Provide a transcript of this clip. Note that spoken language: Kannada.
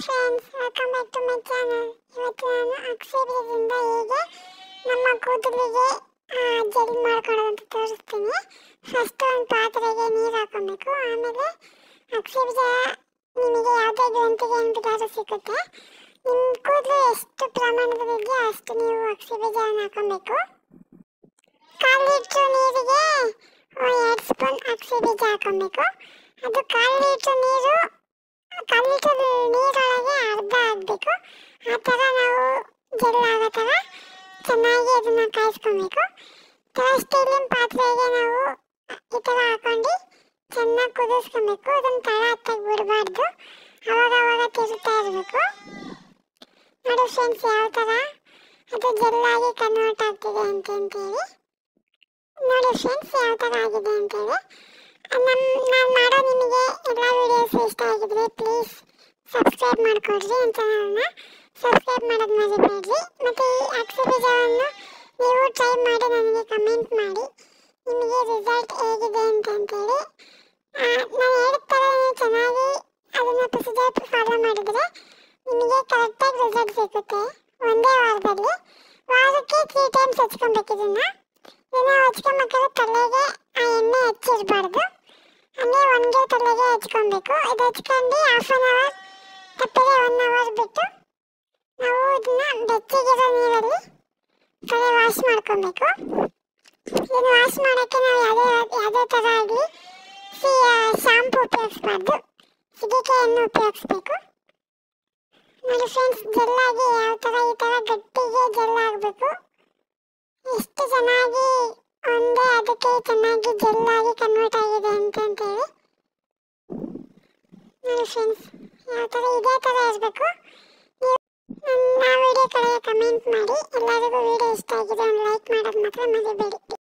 friends welcome back to my channel ಇವತ್ತು ನಾನು ಅಕ್ಷಯದಿಂದ ಹೇಗೆ ನಮ್ಮ ಕೂದಲಿಗೆ ಜೆಲ್ ಮಾಡ್ಕೊಳ್ಳೋದು ಅಂತ ತೋರಿಸ್ತೀನಿ ಫಸ್ಟ್ ಒಂದು ಪಾತ್ರೆಗೆ ನೀರು ಹಾಕೊಬೇಕು ಆಮೇಲೆ ಅಕ್ಷಯ ಬೀಜ ನಿಮಗೆ ಯಾವುದೇ ಗ್ರಂಥಿಗೆ ಏನು ಬೇಕಾದ್ರೂ ಸಿಗುತ್ತೆ ನಿಮ್ಮ ಕೂದಲು ಎಷ್ಟು ಪ್ರಮಾಣದಲ್ಲಿದೆಯೋ ಅಷ್ಟು ನೀವು ಅಕ್ಷಯ ಬೀಜವನ್ನು ಹಾಕೊಬೇಕು ಕಾಲು ಲೀಟ್ರ್ ನೀರಿಗೆ ಎರಡು ಸ್ಪೂನ್ ಅಕ್ಷಯ ಬೀಜ ಹಾಕೊಬೇಕು ಅದು ಕಾಲು ಲೀಟ್ರ್ ನೀರು ಕಾಲು ಲೀಟರ್ ನೀರೊಳಗೆ ಅರ್ಧ ಆಗಬೇಕು ಆ ಥರ ನಾವು ಜೆಲ್ ಆಗೋ ಥರ ಚೆನ್ನಾಗಿ ಅದನ್ನು ಕಾಯಿಸ್ಕೊಬೇಕು ಥರ ಸ್ಟೀಲಿನ ಪಾತ್ರೆಗೆ ನಾವು ಈ ಥರ ಹಾಕೊಂಡು ಚೆನ್ನಾಗಿ ಕುದಿಸ್ಕೊಬೇಕು ಅದನ್ನು ತಳ ಹತ್ತಾಗಿ ಬಿಡಬಾರ್ದು ಅವಾಗ ಅವಾಗ ತಿರುತ್ತಾ ಇರಬೇಕು ನೋಡಿ ಫ್ರೆಂಡ್ಸ್ ಯಾವ ಥರ ಅದು ಜೆಲ್ಲಾಗಿ ಕನ್ವರ್ಟ್ ಆಗ್ತಿದೆ ಅಂತ ಅಂತೇಳಿ ನೋಡಿ ಫ್ರೆಂಡ್ಸ್ ಯಾವ ಥರ ಆಗಿದೆ ಅಂತೇಳಿ ನಮ್ಮ ನಾನು ಮಾಡೋ ನಿಮಗೆ ಎಲ್ಲ ವಿಡಿಯೋಸ್ ಇಷ್ಟ ಆಗಿದ್ರೆ ಪ್ಲೀಸ್ ಸಬ್ಸ್ಕ್ರೈಬ್ ಮಾಡ್ಕೊಳ್ರಿ ನನ್ನ ಚಾನಲ್ನ ಸಬ್ಸ್ಕ್ರೈಬ್ ಮಾಡೋದು ಮರಿಬೇಡ್ರಿ ಮತ್ತು ಈ ಅಕ್ಷಿ ಬೀಜವನ್ನು ನೀವು ಟ್ರೈ ಮಾಡಿ ನನಗೆ ಕಮೆಂಟ್ ಮಾಡಿ ನಿಮಗೆ ರಿಸಲ್ಟ್ ಹೇಗಿದೆ ಅಂತ ಅಂತೇಳಿ ನಾನು ಹೇಳಿದ ಥರ ನೀವು ಚೆನ್ನಾಗಿ ಅದನ್ನು ಪ್ರೊಸೀಜರ್ ಫಾಲೋ ಮಾಡಿದರೆ ನಿಮಗೆ ಕರೆಕ್ಟಾಗಿ ರಿಸಲ್ಟ್ ಸಿಗುತ್ತೆ ಒಂದೇ ವಾರದಲ್ಲಿ ವಾರಕ್ಕೆ ತ್ರೀ ಟೈಮ್ಸ್ ಹಚ್ಕೊಬೇಕು ಇದನ್ನು ಇದನ್ನು ಹಚ್ಕೊಬೇಕಾದ್ರೆ ತಲೆಗೆ ಆ ಎಣ್ಣೆ ಹಚ್ಚಿರಬಾರ್ದು ಹಂಗೆ ಒಣಗೆ ತಲೆಗೆ ಹಚ್ಕೊಬೇಕು ಇದು ಹಚ್ಕೊಂಡು ಹಾಫ್ ಆನ್ ಅವರ್ ತಪ್ಪದೆ ಒನ್ ಅವರ್ ಬಿಟ್ಟು ನಾವು ಇದನ್ನ ಬೆಚ್ಚಗಿರೋ ನೀರಲ್ಲಿ ತಲೆ ವಾಶ್ ಮಾಡ್ಕೊಬೇಕು ಇದನ್ನು ವಾಶ್ ಮಾಡೋಕ್ಕೆ ನಾವು ಯಾವುದೇ ಯಾವುದೇ ಥರ ಆಗಲಿ ಸಿ ಶಾಂಪು ಉಪಯೋಗಿಸ್ಬಾರ್ದು ಸಿಗಿಕೆ ಎಣ್ಣೆ ಉಪಯೋಗಿಸ್ಬೇಕು ನೋಡಿ ಫ್ರೆಂಡ್ಸ್ ಜೆಲ್ಲಾಗಿ ಯಾವ ಥರ ಈ ಥರ ಗಟ್ಟಿಗೆ ಜೆಲ್ ಆಗಬೇಕು ಎಷ್ಟು ಚೆನ್ನಾಗಿ ಒಂದೇ ಅದಕ್ಕೆ ಚೆನ್ನಾಗಿ ಜೆಲ್ಲಾಗಿ ಕನ್ವರ್ಟ್ ಆಗಿದೆ ಅಂತ ಅಂತೇಳಿ ನೋಡಿ ಫ್ರೆಂಡ್ಸ್ ಯಾವ ಥರ ಇದೇ ಥರ ಇರಬೇಕು ನೀವು ನನ್ನ ವಿಡಿಯೋ ಕಡೆಗೆ ಕಮೆಂಟ್ ಮಾಡಿ ಎಲ್ಲರಿಗೂ ವಿಡಿಯೋ ಇಷ್ಟ ಆಗಿದೆ ಒಂದು ಲೈಕ್ ಮಾಡೋದು ಮಾತ್ರ ಮರಿಬೇಡಿ